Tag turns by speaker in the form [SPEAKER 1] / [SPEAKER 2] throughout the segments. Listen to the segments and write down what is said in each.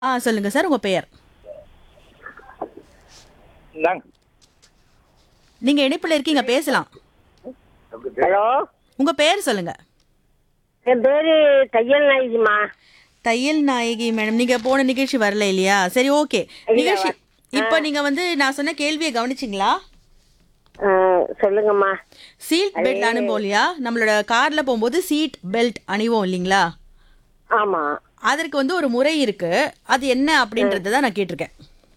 [SPEAKER 1] ஆ சொல்லுங்க சார் உங்க பெயர்
[SPEAKER 2] இந்தாங்க
[SPEAKER 1] நீங்க இணைப்புல இருக்கீங்க பேசலாம்
[SPEAKER 3] ஹலோ
[SPEAKER 1] உங்க பெயர் சொல்லுங்க
[SPEAKER 3] என் பேரு தையல் நாயகிமா
[SPEAKER 1] தையல் நாயகி மேடம் நீங்க போன நிகழ்ச்சி வரல இல்லையா சரி ஓகே நிகழ்ச்சி இப்போ நீங்க வந்து நான் சொன்ன கேள்வியை கவனிச்சிங்களா
[SPEAKER 3] ஆ, சொல்லுங்கம்மா
[SPEAKER 1] சீட் பெல்ட் அனுபவம் இல்லையா நம்மளோட கார்ல போகும்போது சீட் பெல்ட் அணிவோம் இல்லைங்களா
[SPEAKER 3] ஆமா
[SPEAKER 1] அதற்கு வந்து ஒரு முறை இருக்கு அது என்ன அப்படின்றத தான் நான் கேட்டிருக்கேன்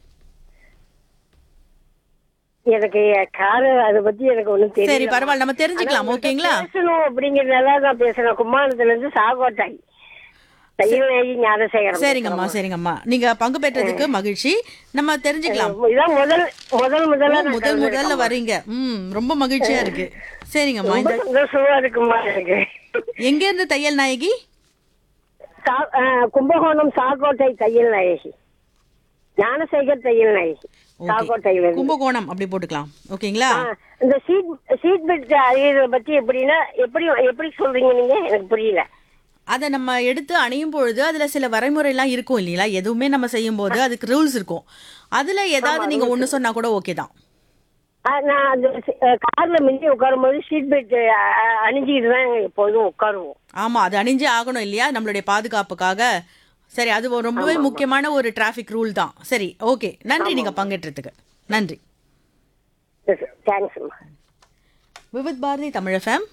[SPEAKER 3] எனக்கு காரு அதை பத்தி எனக்கு ஒண்ணும்
[SPEAKER 1] சரி
[SPEAKER 3] தெரியல
[SPEAKER 1] பரவாயில்ல நம்ம தெரிஞ்சுக்கலாம் ஓகேங்களா
[SPEAKER 3] பேசணும் அப்படிங்கறதுனால நான் பேசுறேன் கும்மாளத்துல இருந்து சாகோட்டாய் தையல் நாயகி ஞானசேகரம்
[SPEAKER 1] சரிங்கம்மா சரிங்கம்மா நீங்க பங்கு பெற்றதுக்கு மகிழ்ச்சி நம்ம தெரிஞ்சுக்கலாம்
[SPEAKER 3] இதான் முதல் முதல் முதல்ல நான்
[SPEAKER 1] முதல் முதல்ல வர்றீங்க ம் ரொம்ப மகிழ்ச்சியா இருக்கு சரிங்கம்மா
[SPEAKER 3] ரொம்ப
[SPEAKER 1] இந்த
[SPEAKER 3] சந்தோஷமா இருக்குமா எனக்கு
[SPEAKER 1] எங்க இருந்து தையல் நாயகி
[SPEAKER 3] சா- ஆ, கும்பகோணம் சாகோட்டை தையல் நாயகி ஞானசேகர் தையல் நாயகி
[SPEAKER 1] Okay.
[SPEAKER 3] சாகோட்டையில இருந்து
[SPEAKER 1] கும்பகோணம் அப்படி போட்டுக்கலாம் ஓகேங்களா
[SPEAKER 3] ஆ, இந்த சீட் சீட் பெல்ட் அழியறத பத்தி எப்படின்னா எப்படி எப்படி சொல்றீங்க நீங்க எனக்கு புரியல
[SPEAKER 1] அதை நம்ம எடுத்து அணியும் பொழுது அதுல சில வரைமுறைலாம் இருக்கும் இல்லைங்களா எதுவுமே நம்ம செய்யும் போது அதுக்கு ரூல்ஸ் இருக்கும் அதுல ஏதாவது நீங்க ஒண்ணு சொன்னா கூட ஓகே தான்
[SPEAKER 3] ஆ, நான் அந்த சி- அ, கார்ல முந்தி உட்காரும் போது சீட் பெல்ட் அணிஞ்சிட்டு தான் எப்போதும் உட்காருவோம்
[SPEAKER 1] ஆமா அது அணிஞ்சே ஆகணும் இல்லையா நம்மளுடைய பாதுகாப்புக்காக சரி அது ஒரு ரொம்பவே முக்கியமான ஒரு டிராஃபிக் ரூல் தான் சரி ஓகே நன்றி நீங்க பங்கேற்றதுக்கு நன்றி
[SPEAKER 3] தேங்க்ஸ்மா
[SPEAKER 1] விவித் பாரதி தமிழ் எஃப்எம்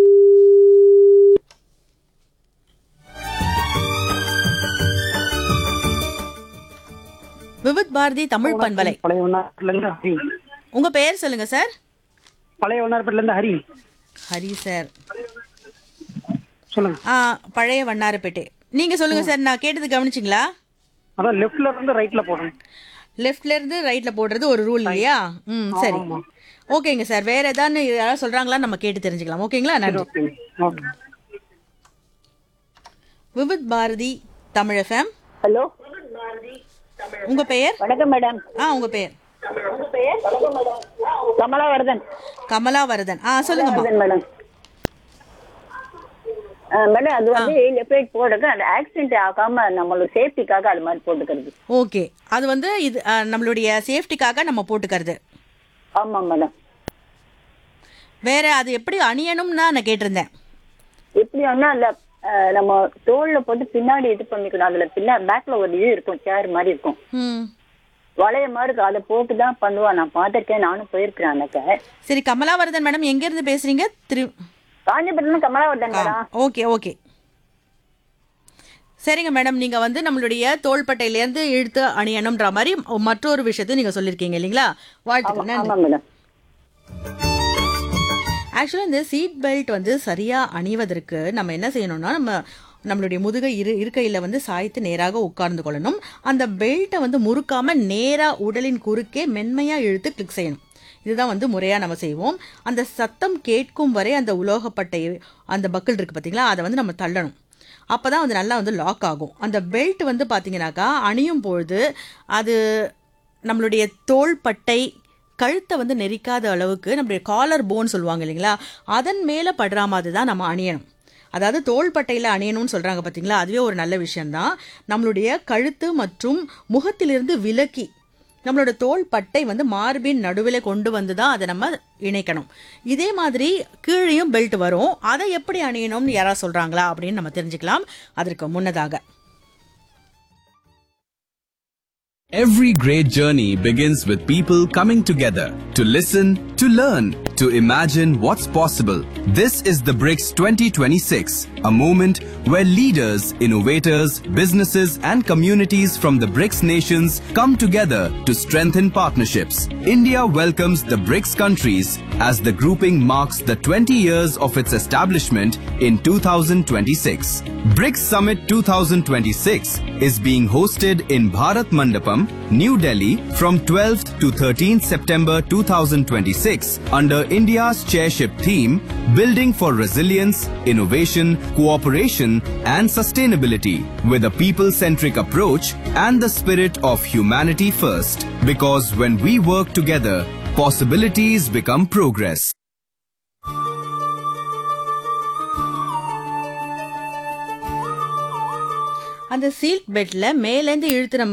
[SPEAKER 1] விவித் பாரதி தமிழ் பண்பலை
[SPEAKER 4] பழைய வண்ணாரப்பேட்டில இருந்து ஹரி
[SPEAKER 1] உங்க பெயர் சொல்லுங்க சார்
[SPEAKER 4] பழைய வண்ணாரப்பேட்டில இருந்து ஹரி
[SPEAKER 1] ஹரி சார்
[SPEAKER 4] சொல்லுங்க
[SPEAKER 1] ஆ பழைய வண்ணாரப்பேட்டை நீங்க சொல்லுங்க சார் நான் கேட்டது கவனிச்சிங்களா
[SPEAKER 4] அதான் லெஃப்ட்ல இருந்து ரைட்ல போடணும்
[SPEAKER 1] லெஃப்ட்ல இருந்து ரைட்ல போடுறது ஒரு ரூல் இல்லையா ம் சரி ஓகேங்க சார் வேற ஏதாவது யாராவது சொல்றாங்களா நம்ம கேட்டு தெரிஞ்சுக்கலாம் ஓகேங்களா நன்றி
[SPEAKER 4] okay okay
[SPEAKER 1] Vividh Bharati Tamil FM
[SPEAKER 3] hello
[SPEAKER 1] உங்க பெயர்
[SPEAKER 3] வணக்கம் மேடம்
[SPEAKER 1] ஆ உங்க பெயர்
[SPEAKER 3] கமலாவர்தன்
[SPEAKER 1] கமலாவரதன் ஆ சொல்லுங்கம்மா
[SPEAKER 3] மேடம் மேடம் அது வந்து லெஃப்ட் ரைட் போடுறது அந்த ஆக்சிடென்ட் ஆகாம நம்மளோட சேஃப்டிக்காக அது மாதிரி போட்டுக்கிறது
[SPEAKER 1] ஓகே அது வந்து இது ஆ, நம்மளுடைய சேஃப்டிக்காக நம்ம போட்டுக்கிறது
[SPEAKER 3] ஆமா மேடம்
[SPEAKER 1] வேற அது எப்படி அணியணும்னா நான் கேட்டிருந்தேன்
[SPEAKER 3] எப்படி ஒன்னா அந்த அஹ், நம்ம தோல்ல போட்டு பின்னாடி இது பண்ணிக்கணும் அதுல பின்னா பேக்ல ஒரு இது இருக்கும் சேர் மாதிரி இருக்கும்
[SPEAKER 1] ம்
[SPEAKER 3] வளைய மாதிரி இருக்கும் அதை போட்டு தான் பண்ணுவா நான் பார்த்திருக்கேன் நானும் போயிருக்கிறேன் அன்னைக்கு
[SPEAKER 1] சரி கமலாவரதன் மேடம் எங்க இருந்து பேசுறீங்க திரு
[SPEAKER 3] Kanchipuram Kamalavardhan madam
[SPEAKER 1] okay okay சரிங்க மேடம் நீங்க வந்து நம்மளுடைய தோள்பட்டையில இருந்து இழுத்து அணியணும்ன்ற மாதிரி மற்றொரு விஷயத்தையும் நீங்க சொல்லிருக்கீங்க இல்லைங்களா வாழ்த்துக்கள் நன்றி
[SPEAKER 3] ஆமா மேடம்
[SPEAKER 1] ஆக்சுவலாக இந்த சீட் பெல்ட் வந்து சரியாக அணிவதற்கு நம்ம என்ன செய்யணும்னா நம்ம நம்மளுடைய முதுகை இரு இருக்கையில் வந்து சாய்த்து நேராக உட்கார்ந்து கொள்ளணும் அந்த பெல்ட்டை வந்து முறுக்காம நேராக உடலின் குறுக்கே மென்மையாக இழுத்து கிளிக் செய்யணும் இதுதான் வந்து முறையாக நம்ம செய்வோம் அந்த சத்தம் கேட்கும் வரை அந்த உலோகப்பட்டை அந்த பக்கிள் இருக்கு பார்த்தீங்களா அதை வந்து நம்ம தள்ளணும் அப்போ தான் வந்து நல்லா வந்து லாக் ஆகும் அந்த பெல்ட் வந்து பார்த்தீங்கன்னாக்கா அணியும் பொழுது அது நம்மளுடைய தோள்பட்டை கழுத்தை வந்து நெரிக்காத அளவுக்கு நம்மளுடைய காலர் போன் சொல்லுவாங்க இல்லைங்களா அதன் மேலே படுற மாதிரி தான் நம்ம அணியணும் அதாவது தோள்பட்டையில் அணியணும்னு சொல்கிறாங்க பார்த்தீங்களா அதுவே ஒரு நல்ல விஷயம்தான் நம்மளுடைய கழுத்து மற்றும் முகத்திலிருந்து விலக்கி நம்மளோட தோள் பட்டை வந்து மார்பின் நடுவில் கொண்டு வந்து தான் அதை நம்ம இணைக்கணும் இதே மாதிரி கீழேயும் பெல்ட் வரும் அதை எப்படி அணியணும்னு யாராவது சொல்கிறாங்களா அப்படின்னு நம்ம தெரிஞ்சுக்கலாம் அதற்கு முன்னதாக
[SPEAKER 5] Every great journey begins with people coming together to listen, to learn, to imagine what's possible. This is the BRICS 2026, a moment where leaders, innovators, businesses, and communities from the BRICS nations come together to strengthen partnerships. India welcomes the BRICS countries as the grouping marks the 20 years of its establishment in 2026. BRICS Summit 2026 is being hosted in Bharat Mandapam, New Delhi from 12th to 13th September 2026 under India's chairship theme Building for Resilience, Innovation, Cooperation and Sustainability with a people-centric approach and the spirit of humanity first. Because when we work together, possibilities become progress.
[SPEAKER 1] அந்த seat பெல்ட்ல மேலேந்து இழுத்து நம்ம